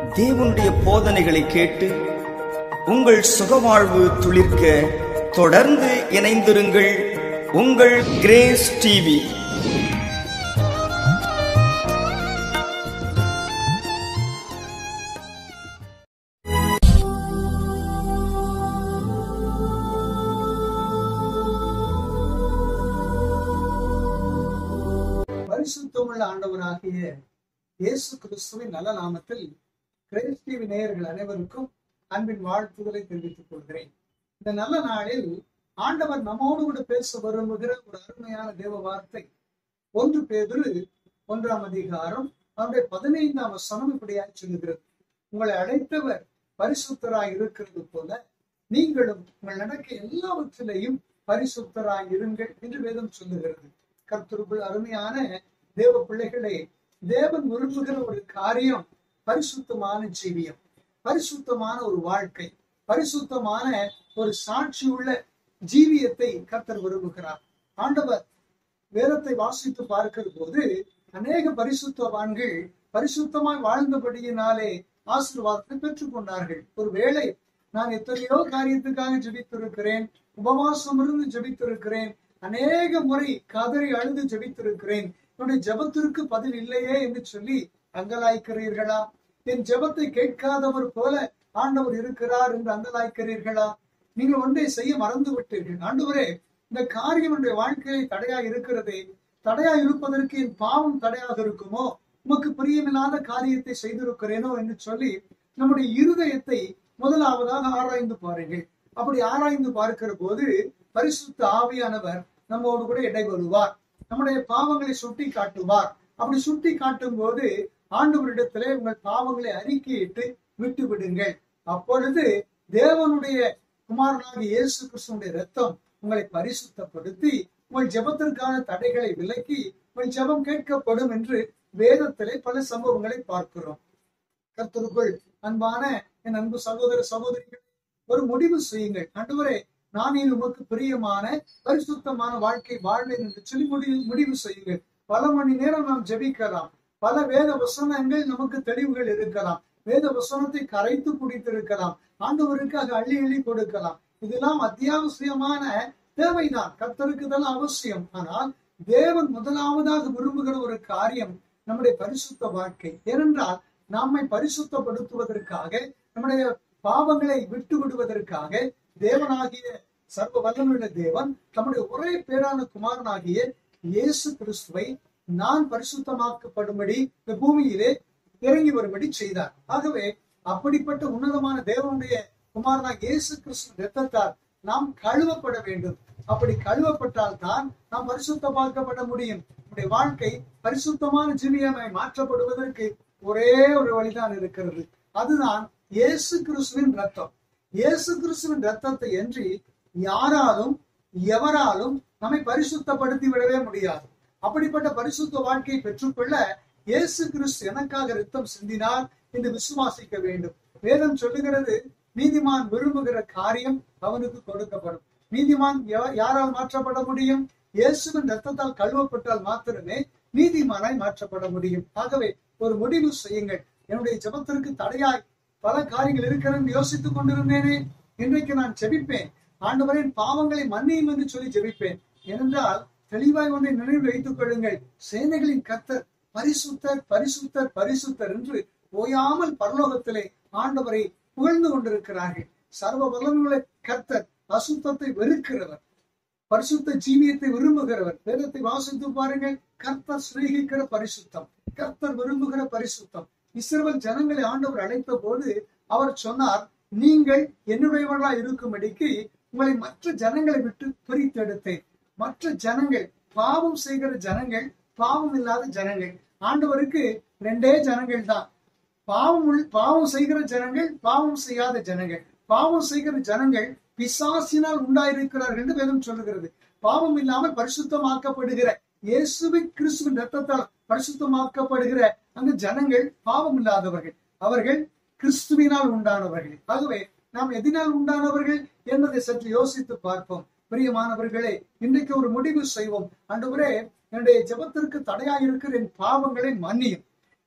தேவனுடைய போதனைகளை கேட்டு உங்கள் சுகவாழ்வு துளிர்க்க தொடர்ந்து இணைந்திருங்கள் உங்கள் கிரேஸ் டிவி பரிசுத்தமுள்ள ஆண்டவராகிய இயேசு கிறிஸ்துவின் நல்ல நாமத்தில் கிரேஸ் டிவி நேயர்கள் அனைவருக்கும் அன்பின் வாழ்த்துதலை தெரிவித்துக் கொள்கிறேன் இந்த நல்ல நாளில் ஆண்டவர் நம்மோடு கூட பேச விரும்புகிற ஒரு அருமையான தேவ வார்த்தை ஒன்று பேதுரு ஒன்றாம் அதிகாரம் அவருடைய பதினைந்தாம் வசனம் இப்படியாய் சொல்லுகிறது உங்களை அழைத்தவர் பரிசுத்தராய் இருக்கிறது போல நீங்களும் உங்கள் நடக்க எல்லாவற்றிலையும் பரிசுத்தராய் இருங்கள் என்று வேதம் சொல்லுகிறது கர்த்தருக்குள் அருமையான தேவ பிள்ளைகளே தேவன் விரும்புகிற ஒரு காரியம் பரிசுத்தமான ஜீவியம் பரிசுத்தமான ஒரு வாழ்க்கை பரிசுத்தமான ஒரு சாட்சி உள்ள ஜீவியத்தை கர்த்தர் விரும்புகிறார் ஆண்டவர் வேதத்தை வாசித்து பார்க்கிற போது அநேக பரிசுத்தவான்கள் பரிசுத்தமாய் வாழ்ந்தபடியினாலே ஆசீர்வாதத்தை பெற்றுக் கொண்டார்கள் ஒருவேளை நான் எத்தனையோ காரியத்துக்காக ஜெபித்திருக்கிறேன் உபவாசம் இருந்து ஜெபித்திருக்கிறேன் அநேக முறை கதறி அழுது ஜெபித்திருக்கிறேன் என்னுடைய ஜெபத்திற்கு பதில் இல்லையே என்று சொல்லி அங்கலாய்க்கிறீர்களா என் ஜெபத்தை கேட்காதவர் போல ஆண்டவர் இருக்கிறார் என்று அங்கலாய்க்கிறீர்களா நீங்கள் ஒன்றை செய்ய மறந்து விட்டீர்கள் ஆண்டவரே இந்த காரியம் என்னுடைய வாழ்க்கையை தடையா இருக்கிறதே தடையா இருப்பதற்கு என் பாவம் தடையாக இருக்குமோ உமக்கு பிரியமில்லாத காரியத்தை செய்திருக்கிறேனோ என்று சொல்லி நம்முடைய இருதயத்தை முதலாவதாக ஆராய்ந்து பாருங்கள் அப்படி ஆராய்ந்து பார்க்கிற போது பரிசுத்த ஆவியானவர் நம்மோடு கூட இடைவருவார் நம்முடைய பாவங்களை சுட்டி காட்டுவார் அப்படி சுட்டி காட்டும் போது ஆண்டவரிடத்திலே உங்கள் பாவங்களை அறிக்கையிட்டு விட்டு விடுங்கள் அப்பொழுது தேவனுடைய குமாரனாகிய இயேசு கிறிஸ்துடைய ரத்தம் உங்களை பரிசுத்தப்படுத்தி உங்கள் ஜெபத்திற்கான தடைகளை விலக்கி உங்கள் ஜெபம் கேட்கப்படும் என்று வேதத்திலே பல சம்பவங்களை பார்க்கிறோம் கர்த்தருக்குள் அன்பான என் அன்பு சகோதர சகோதரிகள் ஒரு முடிவு செய்யுங்கள் ஆண்டவரே நான் இனி உமக்கு பிரியமான பரிசுத்தமான வாழ்க்கை வாழ்வேன் என்று சொல்லி முடிவு முடிவு செய்யுங்கள் பல மணி நேரம் நாம் ஜெபிக்கலாம் பல வேத வசனங்கள் நமக்கு தெளிவுகள் இருக்கலாம் வேத வசனத்தை கரைத்து குடித்திருக்கலாம் ஆண்டவருக்காக அள்ளி அள்ளி கொடுக்கலாம் இதெல்லாம் அத்தியாவசியமான தேவைதான் கர்த்தருக்கு தான் அவசியம் ஆனால் தேவன் முதலாவதாக விரும்புகிற ஒரு காரியம் நம்முடைய பரிசுத்த வாழ்க்கை ஏனென்றால் நம்மை பரிசுத்தப்படுத்துவதற்காக நம்முடைய பாவங்களை விட்டு விடுவதற்காக தேவனாகிய சர்வ வல்லமையுள்ள தேவன் தம்முடைய ஒரே பேரான குமாரனாகிய இயேசு கிறிஸ்துவை நான் பரிசுத்தமாக்கப்படும்படி இந்த பூமியிலே இறங்கி வரும்படி செய்தார் ஆகவே அப்படிப்பட்ட உன்னதமான தேவனுடைய குமாரனாக இயேசு கிறிஸ்து ரத்தத்தால் நாம் கழுவப்பட வேண்டும் அப்படி கழுவப்பட்டால் தான் நாம் பரிசுத்தமாக்கப்பட முடியும் நம்முடைய வாழ்க்கை பரிசுத்தமான ஜீவியமாய் மாற்றப்படுவதற்கு ஒரே ஒரு வழிதான் இருக்கிறது அதுதான் இயேசு கிறிஸ்துவின் ரத்தம் இயேசு கிறிஸ்துவின் ரத்தத்தை என்று யாராலும் எவராலும் நம்மை பரிசுத்தப்படுத்தி விடவே முடியாது அப்படிப்பட்ட பரிசுத்த வாழ்க்கையை பெற்றுக்கொள்ள இயேசு கிறிஸ்து எனக்காக ரத்தம் சிந்தினார் என்று விசுவாசிக்க வேண்டும் வேதம் சொல்லுகிறது நீதிமான் விரும்புகிற காரியம் அவனுக்கு கொடுக்கப்படும் நீதிமான் எவ- யாரால் மாற்றப்பட முடியும் இயேசுவின் ரத்தத்தால் கழுவப்பட்டால் மாத்திரமே நீதிமானாய் மாற்றப்பட முடியும் ஆகவே ஒரு முடிவு செய்யுங்கள் என்னுடைய ஜெபத்திற்கு தடையாய் பல காரியங்கள் இருக்கிறது யோசித்துக் கொண்டிருந்தேனே இன்றைக்கு நான் ஜெபிப்பேன் ஆண்டவரின் பாவங்களை மன்னியும் என்று சொல்லி ஜெபிப்பேன் ஏனென்றால் தெளிவாய் ஒன்றை நினைவில் வைத்துக் கொள்ளுங்கள் சேனைகளின் கர்த்தர் பரிசுத்தர் பரிசுத்தர் பரிசுத்தர் என்று ஓயாமல் பரலோகத்திலே ஆண்டவரை புகழ்ந்து கொண்டிருக்கிறார்கள் சர்வ வல்லமையுள்ள கர்த்தர் அசுத்தத்தை வெறுக்கிறவர் பரிசுத்த ஜீவியத்தை விரும்புகிறவர் வேதத்தை வாசித்து பாருங்கள் கர்த்தர் சிநேகிக்கிற பரிசுத்தம் கர்த்தர் விரும்புகிற பரிசுத்தம் இஸ்ரவேல் ஜனங்களை ஆண்டவர் அழைத்த போது அவர் சொன்னார் நீங்கள் என்னுடையவர்களா இருக்கும்படிக்கு உங்களை மற்ற ஜனங்களை விட்டு பிரித்தெடுத்தேன் மற்ற ஜனங்கள் பாவம் செய்கிற ஜனங்கள் பாவம் இல்லாத ஜனங்கள் ஆண்டவருக்கு ரெண்டே ஜனங்கள் தான் பாவம் உள் பாவம் செய்கிற ஜனங்கள் பாவம் செய்யாத ஜனங்கள் பாவம் செய்கிற ஜனங்கள் பிசாசினால் உண்டாயிருக்கிறார்கள் என்று வேதம் சொல்லுகிறது பாவம் இல்லாமல் பரிசுத்தமாக்கப்படுகிற இயேசுவின் கிறிஸ்துவின் ரத்தத்தால் பரிசுத்தமாக்கப்படுகிற அந்த ஜனங்கள் பாவம் இல்லாதவர்கள் அவர்கள் கிறிஸ்துவினால் உண்டானவர்கள் ஆகவே நாம் எதினால் உண்டானவர்கள் என்பதை சற்று யோசித்து பார்ப்போம் பிரியமானவர்களே இன்றைக்கு ஒரு முடிவு செய்வோம் ஆண்டவரே என்னுடைய ஜெபத்திற்கு தடையாக இருக்கிற என் பாவங்களை மன்னியும்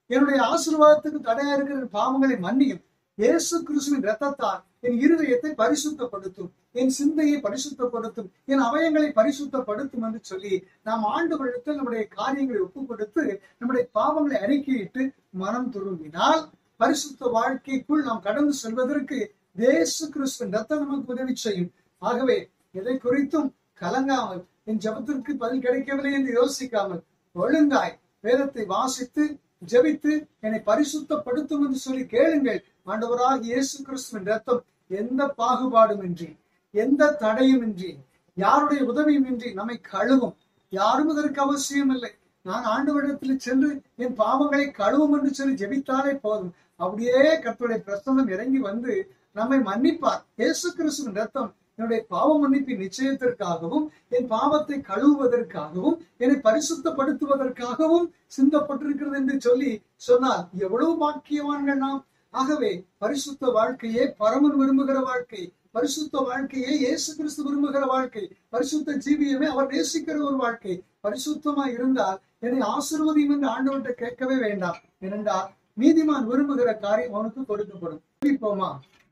என்னுடைய ஆசீர்வாதத்துக்கு தடையா இருக்கிற என் பாவங்களை மன்னியும் இயேசு கிறிஸ்துவின் ரத்தத்தால் என் இருதயத்தை பரிசுத்தப்படுத்தும் என் சிந்தையை பரிசுத்தப்படுத்தும் என் அவயங்களை பரிசுத்தப்படுத்தும் என்று சொல்லி நாம் ஆண்டவரிடத்தில் நம்முடைய காரியங்களை ஒப்புக் கொடுத்து நம்முடைய பாவங்களை அறிக்கையிட்டு மனம் திரும்பினால் பரிசுத்த வாழ்க்கைக்குள் நாம் கடந்து செல்வதற்கு இயேசு கிறிஸ்துவின் ரத்தம் நமக்கு உதவி செய்யும் ஆகவே எதை குறித்தும் கலங்காமல் என் ஜபத்திற்கு பதில் கிடைக்கவில்லை என்று யோசிக்காமல் ஒழுங்காய் வேதத்தை வாசித்து ஜெபித்து என்னை பரிசுத்தப்படுத்தும் என்று சொல்லி கேளுங்கள் ஆண்டவராக இயேசு கிறிஸ்துவின் ரத்தம் எந்த பாகுபாடும் இன்றி எந்த தடையும் இன்றி யாருடைய உதவியும் இன்றி நம்மை கழுவும் யாரும் இதற்கு அவசியம் இல்லை நான் ஆண்டவரிடத்தில் சென்று என் பாவங்களை கழுவும் என்று சொல்லி ஜெபித்தாலே போதும் அப்படியே கர்த்தருடைய பிரசனம் இறங்கி வந்து நம்மை மன்னிப்பார் இயேசு கிறிஸ்துவின் ரத்தம் என்னுடைய பாவ மன்னிப்பின் நிச்சயத்திற்காகவும் என் பாவத்தை கழுவுவதற்காகவும் என்னை பரிசுத்தப்படுத்துவதற்காகவும் சிந்தப்பட்டிருக்கிறது என்று சொல்லி சொன்னால் எவ்வளவு பாக்கியவான்கள் நாம் ஆகவே பரிசுத்த வாழ்க்கையே பரமன் விரும்புகிற வாழ்க்கை பரிசுத்த வாழ்க்கையே இயேசு கிறிஸ்து விரும்புகிற வாழ்க்கை பரிசுத்த ஜீவியமே அவர் நேசிக்கிற ஒரு வாழ்க்கை பரிசுத்தமா இருந்தால் என்னை ஆசிர்வதியும் என்று ஆண்டவர்கிட்ட கேட்கவே வேண்டாம் ஏனென்றால் நீதிமான் விரும்புகிற காரியம் அவனுக்கு கொடுக்கப்படும் போமா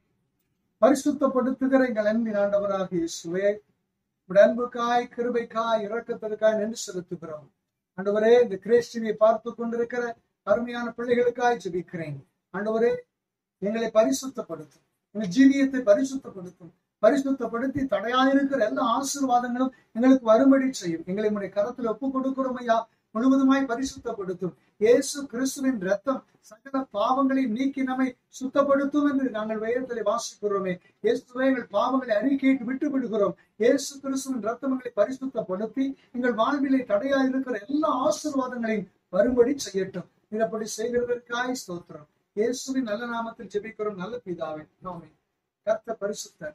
பரிசுத்தப்படுத்துகிற எங்கள் அன்பின் ஆண்டவராக இயேசுவே உடைய அன்புக்காய் கிருபைக்காய் இரக்கத்திற்காய் நன்றி செலுத்துகிறோம் ஆண்டவரே இந்த கிரேஸ்டிவியை பார்த்து கொண்டிருக்கிற அருமையான பிள்ளைகளுக்காய் ஜெபிக்கிறேன் ஆண்டவரே எங்களை பரிசுத்தப்படுத்தும் எங்கள் ஜீவியத்தை பரிசுத்தப்படுத்தும் பரிசுத்தப்படுத்தி தடையாயிருக்கிற எல்லா ஆசீர்வாதங்களும் எங்களுக்கு வரும்படி செய்யும் எங்களை உடைய கரத்தில் ஒப்பு கொடுக்கிறோம் ஐயா முழுவதுமாய் பரிசுத்தப்படுத்தும் இயேசு கிறிஸ்துவின் ரத்தம் சகல பாவங்களை நீக்கி நம்மை சுத்தப்படுத்தும் என்று நாங்கள் வேதத்தில் வாசிக்கிறோமே இயேசுவை எங்கள் பாவங்களை அறிக்கையிட்டு விட்டு விடுகிறோம் இயேசு கிறிஸ்துவின் ரத்தம் எங்களை பரிசுத்தப்படுத்தி எங்கள் வாழ்விலை தடையா இருக்கிற எல்லா ஆசீர்வாதங்களையும் வரும்படி செய்யட்டும் இதப்படி செய்கிறதற்காய் ஸ்தோத்திரம் இயேசுவின் நல்ல நாமத்தில் ஜெபிக்கிறோம் நல்ல பிதாவே நாமே கர்த்த பரிசுத்தர்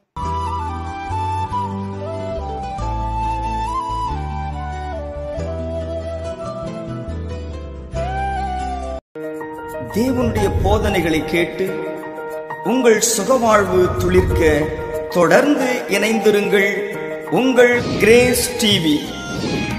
தேவனுடைய போதனைகளை கேட்டு உங்கள் சுகவாழ்வு துளிர்க்க தொடர்ந்து இணைந்திருங்கள் உங்கள் கிரேஸ் டிவி